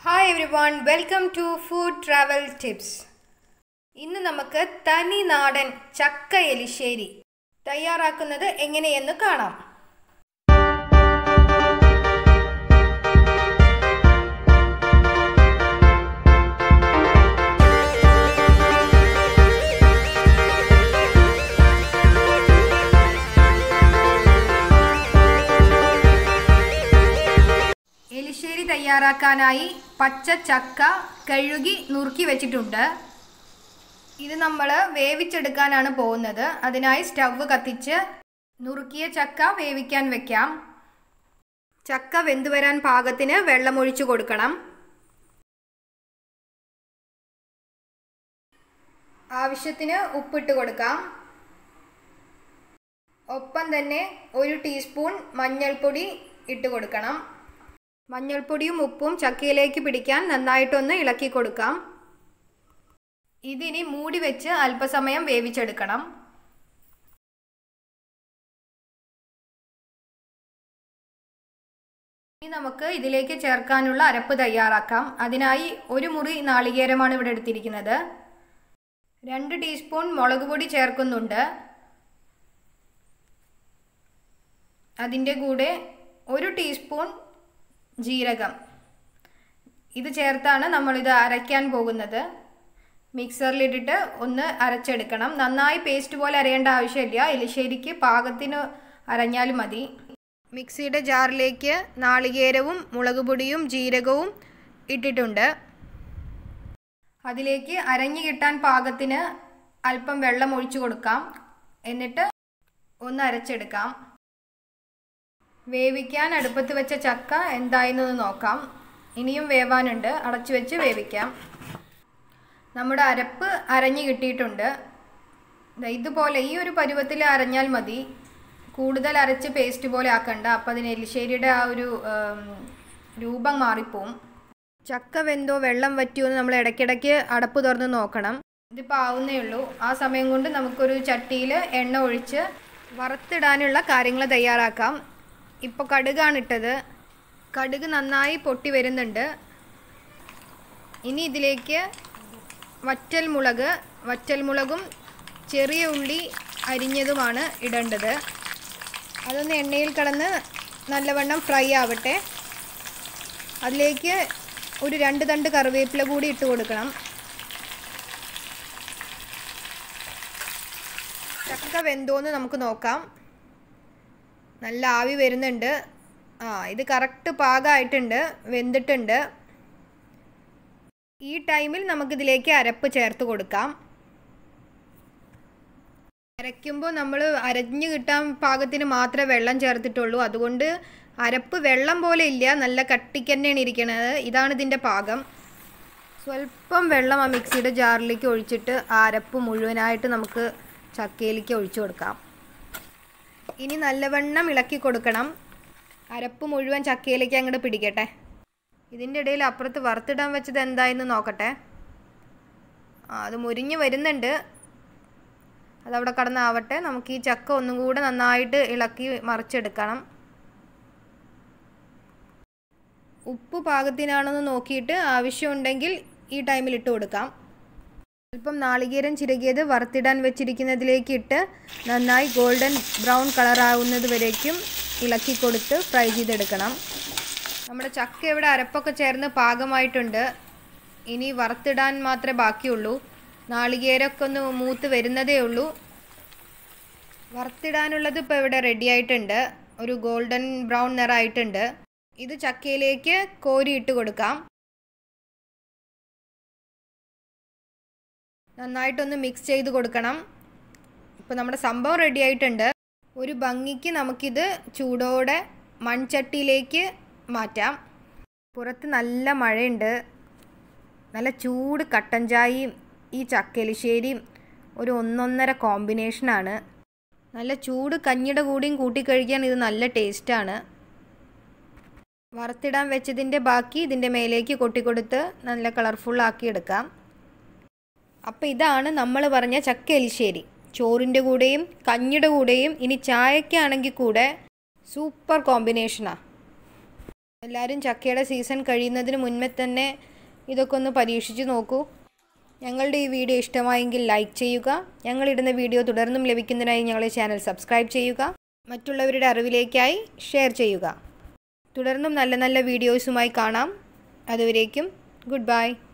hi everyone welcome to food travel tips ഇന്ന് നമുക്ക് തനി നാടൻ ചക്ക എലിശ്ശേരി തയ്യാറാക്കുന്നത് എങ്ങനെയെന്ന് കാണാം എലിശ്ശേരി തയ്യാറാക്കാനായി പച്ച ചക്ക കഴുകി നുറുക്കി വെച്ചിട്ടുണ്ട് ഇത് നമ്മൾ വേവിച്ചെടുക്കാനാണ് പോകുന്നത് അതിനായി സ്റ്റവ് കത്തിച്ച് നുറുക്കിയ ചക്ക വേവിക്കാൻ വെക്കാം ചക്ക വെന്തു വരാൻ പാകത്തിന് വെള്ളമൊഴിച്ചു കൊടുക്കണം ആവശ്യത്തിന് ഉപ്പിട്ട് കൊടുക്കാം ഒപ്പം തന്നെ ഒരു ടീസ്പൂൺ മഞ്ഞൾപ്പൊടി ഇട്ട് കൊടുക്കണം മഞ്ഞൾപ്പൊടിയും ഉപ്പും ചക്കയിലേക്ക് പിടിക്കാൻ നന്നായിട്ടൊന്ന് ഇളക്കി കൊടുക്കാം ഇതിനി മൂടി വെച്ച് അല്പസമയം വേവിച്ചെടുക്കണം ഇനി നമുക്ക് ഇതിലേക്ക് ചേർക്കാനുള്ള അരപ്പ് തയ്യാറാക്കാം അതിനായി ഒരു മുറി നാളികേരമാണ് ഇവിടെ എടുത്തിരിക്കുന്നത് രണ്ട് ടീസ്പൂൺ മുളക് പൊടി ചേർക്കുന്നുണ്ട് അതിൻ്റെ കൂടെ ഒരു ടീസ്പൂൺ ജീരകം ഇത് ചേർത്താണ് നമ്മളിത് അരയ്ക്കാൻ പോകുന്നത് മിക്സറിലിട്ടിട്ട് ഒന്ന് അരച്ചെടുക്കണം നന്നായി പേസ്റ്റ് പോലെ അരയേണ്ട ആവശ്യമില്ല എലിശ്ശേരിക്ക് പാകത്തിന് അരഞ്ഞാൽ മതി മിക്സിയുടെ ജാറിലേക്ക് നാളികേരവും മുളക് പൊടിയും ജീരകവും ഇട്ടിട്ടുണ്ട് അതിലേക്ക് അരഞ്ഞു കിട്ടാൻ പാകത്തിന് അല്പം വെള്ളം ഒഴിച്ചു കൊടുക്കാം എന്നിട്ട് ഒന്ന് അരച്ചെടുക്കാം വേവിക്കാൻ അടുപ്പത്ത് വെച്ച ചക്ക എന്തായെന്നൊന്ന് നോക്കാം ഇനിയും വേവാനുണ്ട് അടച്ചു വെച്ച് വേവിക്കാം നമ്മുടെ അരപ്പ് അരഞ്ഞു കിട്ടിയിട്ടുണ്ട് ഇതുപോലെ ഈ ഒരു പരുവത്തിൽ അരഞ്ഞാൽ മതി കൂടുതൽ അരച്ച് പേസ്റ്റ് പോലെ ആക്കണ്ട അപ്പം അതിന് എലിശ്ശേരിയുടെ ആ ഒരു രൂപം മാറിപ്പോവും ചക്ക വെന്തോ വെള്ളം വറ്റിയോ എന്ന് നമ്മൾ ഇടയ്ക്കിടയ്ക്ക് അടപ്പ് തുറന്ന് നോക്കണം ഇതിപ്പോൾ ആവുന്നേ ഉള്ളൂ ആ സമയം കൊണ്ട് നമുക്കൊരു ചട്ടിയിൽ എണ്ണ ഒഴിച്ച് വറുത്തിടാനുള്ള കാര്യങ്ങൾ തയ്യാറാക്കാം ഇപ്പോൾ കടുകാണ് ഇട്ടത് കടുക് നന്നായി പൊട്ടി വരുന്നുണ്ട് ഇനി ഇതിലേക്ക് വറ്റൽ മുളക് വറ്റൽ മുളകും ചെറിയ ഉള്ളി അരിഞ്ഞതുമാണ് ഇടേണ്ടത് അതൊന്ന് എണ്ണയിൽ കിടന്ന് നല്ലവണ്ണം ഫ്രൈ ആവട്ടെ അതിലേക്ക് ഒരു രണ്ട് തണ്ട് കറിവേപ്പില കൂടി ഇട്ട് കൊടുക്കണം ചക്ക വെന്തോന്ന് നമുക്ക് നോക്കാം നല്ല ആവി വരുന്നുണ്ട് ആ ഇത് കറക്റ്റ് പാകമായിട്ടുണ്ട് വെന്തിട്ടുണ്ട് ഈ ടൈമിൽ നമുക്കിതിലേക്ക് അരപ്പ് ചേർത്ത് കൊടുക്കാം അരയ്ക്കുമ്പോൾ നമ്മൾ അരഞ്ഞു കിട്ടാൻ പാകത്തിന് മാത്രമേ വെള്ളം ചേർത്തിട്ടുള്ളൂ അതുകൊണ്ട് അരപ്പ് വെള്ളം പോലെ ഇല്ല നല്ല കട്ടിക്ക് തന്നെയാണ് ഇരിക്കുന്നത് ഇതാണ് ഇതിൻ്റെ പാകം സ്വല്പം വെള്ളം ആ മിക്സിയുടെ ജാറിലേക്ക് ഒഴിച്ചിട്ട് ആ അരപ്പ് മുഴുവനായിട്ട് നമുക്ക് ചക്കയിലേക്ക് ഒഴിച്ചു കൊടുക്കാം ഇനി നല്ലവണ്ണം ഇളക്കി കൊടുക്കണം അരപ്പ് മുഴുവൻ ചക്കയിലേക്ക് അങ്ങോട്ട് പിടിക്കട്ടെ ഇതിൻ്റെ ഇടയിൽ അപ്പുറത്ത് വറുത്തിടാൻ വെച്ചത് എന്തായെന്ന് നോക്കട്ടെ ആ അത് മുരിഞ്ഞ് വരുന്നുണ്ട് അതവിടെ കടന്നാവട്ടെ നമുക്ക് ഈ ചക്ക ഒന്നും കൂടെ നന്നായിട്ട് ഇളക്കി മറിച്ചെടുക്കണം ഉപ്പ് പാകത്തിനാണെന്ന് നോക്കിയിട്ട് ആവശ്യമുണ്ടെങ്കിൽ ഈ ടൈമിൽ ഇട്ട് കൊടുക്കാം അല്പം നാളികേരം ചിരകിയത് വറുത്തിടാൻ വെച്ചിരിക്കുന്നതിലേക്ക് ഇട്ട് നന്നായി ഗോൾഡൻ ബ്രൗൺ കളറാവുന്നത് വരേക്കും ഇളക്കി കൊടുത്ത് ഫ്രൈ ചെയ്തെടുക്കണം നമ്മുടെ ചക്ക ഇവിടെ അരപ്പൊക്കെ ചേർന്ന് പാകമായിട്ടുണ്ട് ഇനി വറുത്തിടാൻ മാത്രമേ ബാക്കിയുള്ളൂ നാളികേരമൊക്കെ ഒന്ന് മൂത്ത് വരുന്നതേ ഉള്ളൂ വറുത്തിടാനുള്ളത് ഇപ്പോൾ ഇവിടെ റെഡി ആയിട്ടുണ്ട് ഒരു ഗോൾഡൻ ബ്രൗൺ നിറമായിട്ടുണ്ട് ഇത് ചക്കയിലേക്ക് കോരി ഇട്ട് കൊടുക്കാം നന്നായിട്ടൊന്ന് മിക്സ് ചെയ്ത് കൊടുക്കണം ഇപ്പോൾ നമ്മുടെ സംഭവം റെഡി ആയിട്ടുണ്ട് ഒരു ഭംഗിക്ക് നമുക്കിത് ചൂടോടെ മൺചട്ടിയിലേക്ക് മാറ്റാം പുറത്ത് നല്ല മഴയുണ്ട് നല്ല ചൂട് കട്ടൻ ചായയും ഈ ചക്കലിശ്ശേരിയും ഒരു ഒന്നൊന്നര കോമ്പിനേഷനാണ് നല്ല ചൂട് കഞ്ഞിയുടെ കൂടിയും കൂട്ടിക്കഴിക്കാൻ ഇത് നല്ല ടേസ്റ്റാണ് വറുത്തിടാൻ വെച്ചതിൻ്റെ ബാക്കി ഇതിൻ്റെ മേലേക്ക് കൊട്ടിക്കൊടുത്ത് നല്ല കളർഫുള്ളാക്കി എടുക്കാം അപ്പോൾ ഇതാണ് നമ്മൾ പറഞ്ഞ ചക്ക എലിശ്ശേരി ചോറിൻ്റെ കൂടെയും കഞ്ഞിയുടെ കൂടെയും ഇനി ചായക്കാണെങ്കിൽ കൂടെ സൂപ്പർ കോമ്പിനേഷനാണ് എല്ലാവരും ചക്കയുടെ സീസൺ കഴിയുന്നതിന് മുൻപേ തന്നെ ഇതൊക്കെ ഒന്ന് പരീക്ഷിച്ച് നോക്കൂ ഞങ്ങളുടെ ഈ വീഡിയോ ഇഷ്ടമായെങ്കിൽ ലൈക്ക് ചെയ്യുക ഞങ്ങളിടുന്ന വീഡിയോ തുടർന്നും ലഭിക്കുന്നതിനായി ഞങ്ങളെ ചാനൽ സബ്സ്ക്രൈബ് ചെയ്യുക മറ്റുള്ളവരുടെ അറിവിലേക്കായി ഷെയർ ചെയ്യുക തുടർന്നും നല്ല നല്ല വീഡിയോസുമായി കാണാം അതുവരേക്കും ഗുഡ് ബൈ